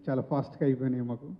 చాలా ఫాస్ట్గా అయిపోయినాయి మాకు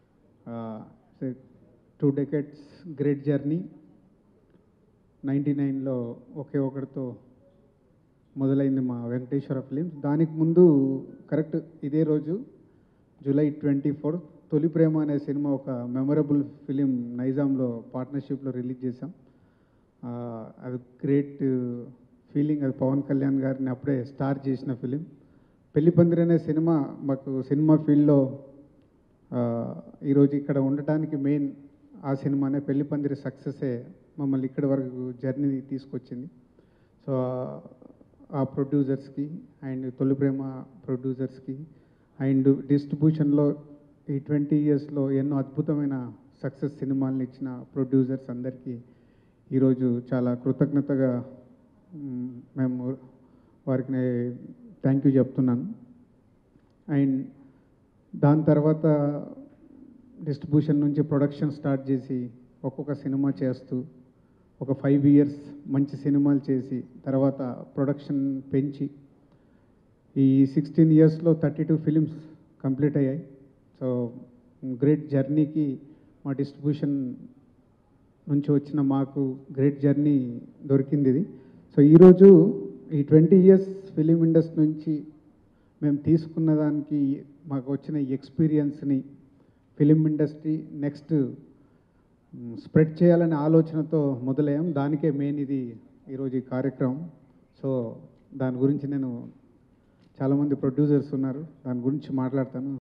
two decades great journey ninety నైన్లో ఒకే ఒకరితో మొదలైంది మా వెంకటేశ్వర ఫిలిమ్స్ దానికి ముందు కరెక్ట్ ఇదే రోజు జూలై ట్వంటీ ఫోర్ తొలి ప్రేమ అనే సినిమా ఒక మెమరబుల్ ఫిలిం నైజాంలో పార్ట్నర్షిప్లో రిలీజ్ చేశాం ఆ, అది గ్రేట్ ఫీలింగ్ అది పవన్ కళ్యాణ్ గారిని అప్పుడే స్టార్ట్ చేసిన ఫిలిం పెళ్లి పందిరి అనే సినిమా మాకు సినిమా ఫీల్డ్లో ఆ, ఈరోజు ఇక్కడ ఉండటానికి మెయిన్ ఆ సినిమానే పెళ్లి పందిరి సక్సెసే మమ్మల్ని ఇక్కడి వరకు జర్నీ తీసుకొచ్చింది సో ఆ ప్రొడ్యూసర్స్కి అండ్ తొలి ప్రేమ ప్రొడ్యూసర్స్కి అండ్ డిస్ట్రిబ్యూషన్లో ఈ ట్వంటీ ఇయర్స్లో ఎన్నో అద్భుతమైన సక్సెస్ సినిమాలను ఇచ్చిన ప్రొడ్యూసర్స్ అందరికీ ఈరోజు చాలా కృతజ్ఞతగా మ్, మేము వారికి థ్యాంక్ యూ చెప్తున్నాను అండ్ దాని తర్వాత డిస్ట్రిబ్యూషన్ నుంచి ప్రొడక్షన్ స్టార్ట్ చేసి ఒక్కొక్క సినిమా చేస్తూ ఒక ఫైవ్ ఇయర్స్ మంచి సినిమాలు చేసి తర్వాత ప్రొడక్షన్ పెంచి ఈ సిక్స్టీన్ ఇయర్స్లో థర్టీ టూ ఫిలిమ్స్ కంప్లీట్ అయ్యాయి సో గ్రేట్ జర్నీకి మా డిస్ట్రిబ్యూషన్ నుంచి వచ్చిన మాకు గ్రేట్ జర్నీ దొరికింది ఇది సో ఈరోజు ఈ ట్వంటీ ఇయర్స్ ఫిలిం ఇండస్ట్రీ నుంచి మేము తీసుకున్న దానికి మాకు వచ్చిన ఈ ఎక్స్పీరియన్స్ని ఫిలిం ఇండస్ట్రీ నెక్స్ట్ స్ప్రెడ్ చేయాలనే ఆలోచనతో మొదలయ్యాం దానికే మెయిన్ ఇది ఈరోజు ఈ కార్యక్రమం సో దాని గురించి నేను చాలామంది ప్రొడ్యూసర్స్ ఉన్నారు దాని గురించి మాట్లాడతాను